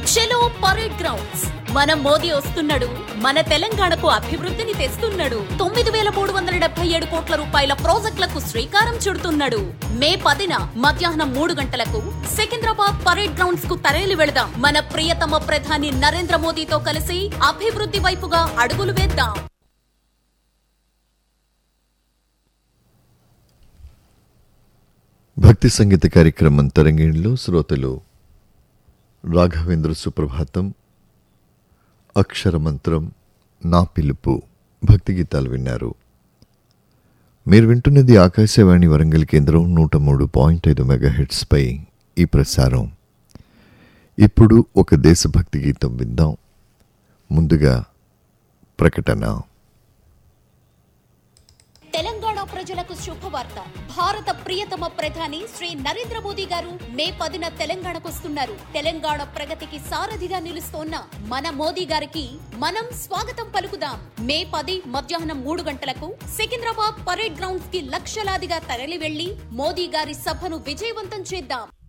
చలో parade grounds మన మోదీ వస్తున్నాడు మన తెలంగాణకు అభివృద్ధిని తెస్తున్నాడు తొమ్మిది వేల మూడు వందల డెబ్బై ఏడు కోట్ల రూపాయల ప్రాజెక్టులకు శ్రీకారం చుడుతున్నాడు మే పదిన మధ్యాహ్నం మూడు గంటలకు సికింద్రాబాద్ పరేడ్ గ్రౌండ్స్ కు తరలి వెళదాం మన ప్రియతమ ప్రధాని నరేంద్ర మోదీతో కలిసి అభివృద్ధి వైపుగా అడుగులు వేద్దాం భక్తి సంగీత కార్యక్రమం తరంగిణిలో శ్రోతలు రాఘవేంద్ర సుప్రభాతం అక్షరమంత్రం నా పిలుపు భక్తి గీతాలు విన్నారు మీరు వింటున్నది ఆకాశవాణి వరంగల్ కేంద్రం నూట మూడు పాయింట్ ఐదు మెగాహెట్స్పై ఈ ప్రసారం ఇప్పుడు ఒక దేశభక్తి గీతం విందాం ముందుగా ప్రకటన తెలంగాణ ప్రజలకు శుభవార్త భారత ప్రియతమ ప్రధాని శ్రీ నరేంద్ర మోదీ గారు మే పదిన తెలంగాణకు వస్తున్నారు తెలంగాణ ప్రగతికి సారథిగా నిలుస్తోన్న మన మోదీ గారికి మనం స్వాగతం పలుకుదాం మే పది మధ్యాహ్నం మూడు గంటలకు సికింద్రాబాద్ పరేడ్ గ్రౌండ్స్ కి లక్షలాదిగా తరలి వెళ్లి మోదీ గారి సభను విజయవంతం చేద్దాం